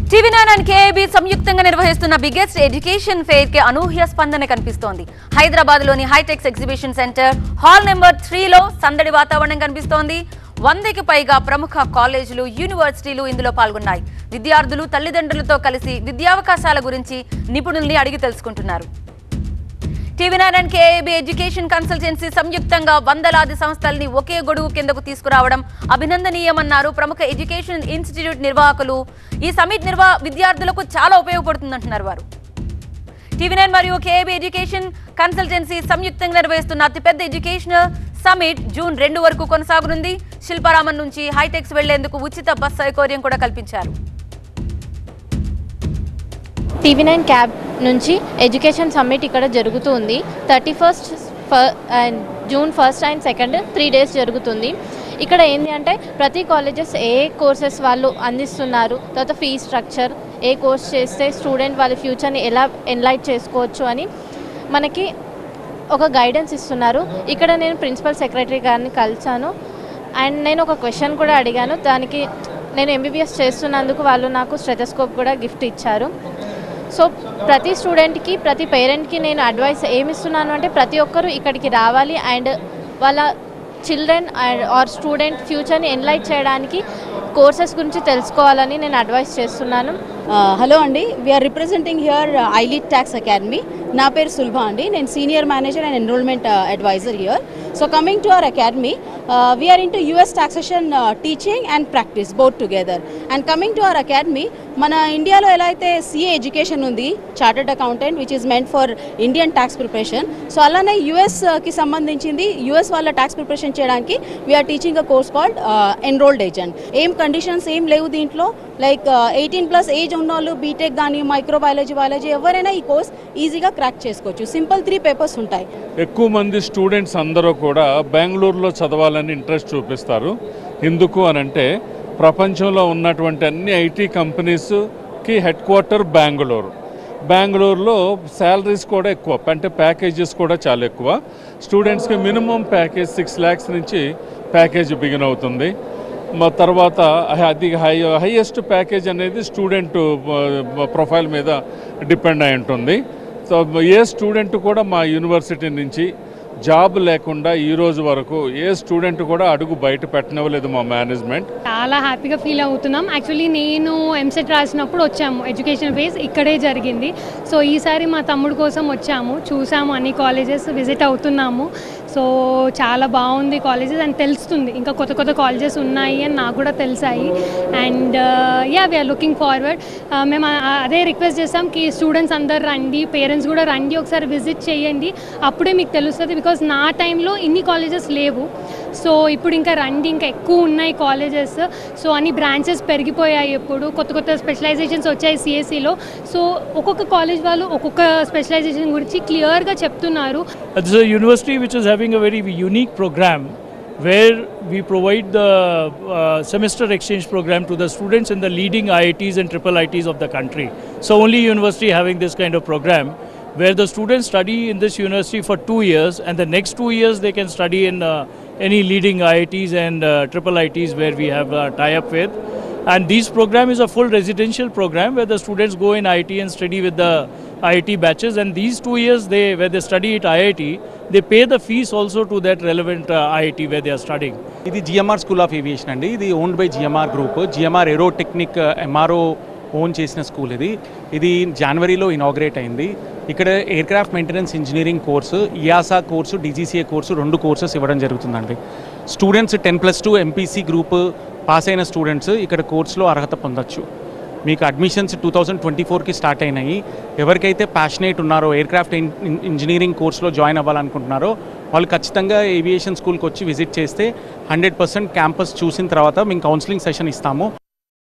TV nine and కేఏబీ సంయుక్తంగా నిర్వహిస్తున్న biggest education fair కి అనూహ్య స్పందన కనిపిస్తోంది హైదరాబాద్ లోని HITEX exhibition centre hall number త్రీలో సందడి వాతావరణం కనిపిస్తోంది వందకి పైగా ప్రముఖ కాలేజీలు యూనివర్సిటీలు ఇందులో పాల్గొన్నాయి విద్యార్థులు తల్లిదండ్రులతో కలిసి విద్యావకాశాల గురించి నిపుణుల్ని అడిగి తెలుసుకుంటున్నారు TV nine and KAB education consultancy సంయుక్తంగా వందలాది సంస్థల్ని ఒకే గొడుగు కిందకు తీసుకురావడం అభినందనీయమన్నారు ప్రముఖ ఎడ్యుకేషన్ ఇన్స్టిట్యూట్ నిర్వాహకులు ఈ సమిట్ నిర్వా విద్యార్థులకు చాలా ఉపయోగపడుతుందంటున్నారు వారు టీవీ నైన్ మరియు కేఏబీ ఎడ్యుకేషన్ కన్సల్టెన్సీ సంయుక్తంగా నిర్వహిస్తున్న అతిపెద్ద ఎడ్యుకేషనల్ సమిట్ జూన్ రెండు వరకు కొనసాగనుంది శిల్పారామం నుంచి హైటెక్స్ వెళ్లేందుకు ఉచిత బస్ సౌకర్యం కూడా కల్పించారు టీవీ నైన్ క్యాబ్ నుంచి ఎడ్యుకేషన్ సమ్మిట్ ఇక్కడ జరుగుతుంది thirty first and June first and second three days జరుగుతుంది ఇక్కడ ఏంటి అంటే ప్రతి కాలేజెస్ ఏ కోర్సెస్ వాళ్ళు అందిస్తున్నారు తర్వాత ఫీ స్ట్రక్చర్ ఏ కోర్స్ చేస్తే స్టూడెంట్ వాళ్ళ ఫ్యూచర్ని ఎలా ఎన్లైట్ చేసుకోవచ్చు అని మనకి ఒక గైడెన్స్ ఇస్తున్నారు ఇక్కడ నేను ప్రిన్సిపల్ సెక్రటరీ గారిని కలిసాను అండ్ నేను ఒక క్వశ్చన్ కూడా అడిగాను దానికి నేను ఎంబీబీఎస్ చేస్తున్నందుకు వాళ్ళు నాకు స్టెథోస్కోప్ కూడా గిఫ్ట్ ఇచ్చారు సో ప్రతి స్టూడెంట్కి ప్రతి పేరెంట్కి నేను అడ్వైస్ ఏమి ఇస్తున్నాను అంటే ప్రతి ఒక్కరూ ఇక్కడికి రావాలి అండ్ వాళ్ళ చిల్డ్రన్ అండ్ ఆర్ స్టూడెంట్ ఫ్యూచర్ని ఎన్లైట్ చేయడానికి కోర్సెస్ గురించి తెలుసుకోవాలని నేను అడ్వైస్ చేస్తున్నాను హలో అండి we're representing here elite tax academy నా పేరు సుల్భ అండి నేను senior manager and enrolment advisor here so coming to our academy we're in to US taxation teaching and practice both together and coming to our academy మన ఇండియాలో ఎలా అయితే CA education ఉంది chartered accountant which is meant for Indian tax preparation so అలానే యూఎస్కి సంబంధించింది US వాళ్ళ tax preparation చేయడానికి we're teaching uh course called enrolled agent ఏం కండిషన్స్ ఏం లేవు దీంట్లో లైక్ ఎయిటీన్ ప్లస్ ఏజ్ ఉన్న వాళ్ళు బీటెక్ కానీ మైక్రోబయాలజీ బయాలజీ ఎవరైనా ఈ కోర్స్ ఈజీగా క్రాక్ చేసుకోవచ్చు సింపుల్ త్రీ పేపర్స్ ఉంటాయి ఎక్కువ మంది స్టూడెంట్స్ అందరూ కూడా బెంగళూరులో చదవాలని ఇంట్రెస్ట్ చూపిస్తారు ఎందుకు అని అంటే ప్రపంచంలో ఉన్నటువంటి అన్ని ఐటీ కంపెనీస్కి హెడ్ క్వార్టర్ బెంగళూరు బెంగళూరులో శాలరీస్ కూడా ఎక్కువ అంటే ప్యాకేజెస్ కూడా చాలా ఎక్కువ స్టూడెంట్స్కి మినిమం ప్యాకేజ్ సిక్స్ ల్యాక్స్ నుంచి ప్యాకేజ్ బిగిన్ అవుతుంది మా తర్వాత అది హై హైయెస్ట్ ప్యాకేజ్ అనేది స్టూడెంట్ ప్రొఫైల్ మీద డిపెండ్ అయి ఉంటుంది సో ఏ స్టూడెంట్ కూడా మా యూనివర్సిటీ నుంచి జాబ్ లేకుండా ఈ రోజు వరకు ఏ స్టూడెంట్ కూడా అడుగు బయట పెట్టనివ్వలేదు మా మేనేజ్మెంట్ చాలా హ్యాపీగా ఫీల్ అవుతున్నాం యాక్చువల్లీ నేను ఎంసెట్ రాసినప్పుడు వచ్చాము ఎడ్యుకేషన్ ఫేస్ ఇక్కడే జరిగింది సో ఈసారి మా తమ్ముడు కోసం వచ్చాము చూసాము అన్ని కాలేజెస్ విజిట్ అవుతున్నాము సో చాలా బాగుంది కాలేజెస్ అండ్ తెలుస్తుంది ఇంకా కొత్త కొత్త కాలేజెస్ ఉన్నాయి అని నాకు కూడా తెలిసాయి and yeah we're looking forward మేము ఆ- అదే రిక్వెస్ట్ చేస్తాం కి స్టూడెంట్స్ అందరు రండి పేరెంట్స్ కూడా రండి ఒకసారి విజిట్ చేయండి అప్పుడే మీకు తెలుస్తుంది బికాజ్ నా టైంలో ఇన్ని కాలేజెస్ లేవు సో ఇప్పుడు ఇంకా రండి ఇంకా ఎక్కువ ఉన్నాయి కాలేజెస్ సో అన్ని బ్రాంచెస్ పెరిగిపోయాయి ఇప్పుడు కొత్త కొత్త స్పెషలైజేషన్స్ వచ్చాయి సిఎస్సిలో సో ఒక్కొక్క కాలేజ్ వాళ్ళు ఒక్కొక్క స్పెషలైజేషన్ గురించి క్లియర్గా చెప్తున్నారు This is a university which is having a very unique program where we provide the uh, semester exchange program to the students in the leading IITs and triple ITs of the country. So only university having this kind of program where the students study in this university for two years and the next two years they can study in uh, any leading IITs and uh, triple ITs where we have a tie-up with. And this program is a full residential program where the students go in IIT and study with the IIT batches. And these two years, they where they study at IIT, they pay the fees also to that relevant uh, IIT where they are studying. ఇది GMR school of aviation అండి ఇది owned by GMR group GMR aero technic MRO own చేసిన school ఇది ఇది జనవరిలో inaugurate అయింది ఇక్కడ aircraft maintenance engineering course EASA course DGCA course రెండు కోర్సెస్ ఇవ్వడం జరుగుతుందండి students ten plus two MPC group pass అయిన స్టూడెంట్స్ ఇక్కడ కోర్సులో అర్హత పొందొచ్చు మీకు అడ్మిషన్స్ టూ థౌజండ్ ట్వంటీ ఫోర్కి స్టార్ట్ అయినాయి ఎవరికైతే ప్యాషనేట్ ఉన్నారో ఎయిర్ క్రాఫ్ట్ ఇంజనీరింగ్ కోర్స్లో జాయిన్ అవ్వాలనుకుంటున్నారో వాళ్ళు ఖచ్చితంగా ఏవియేషన్ స్కూల్కి వచ్చి విజిట్ చేస్తే హండ్రెడ్ పర్సెంట్ క్యాంపస్ చూసిన తర్వాత మేము కౌన్సిలింగ్ సెషన్ ఇస్తాము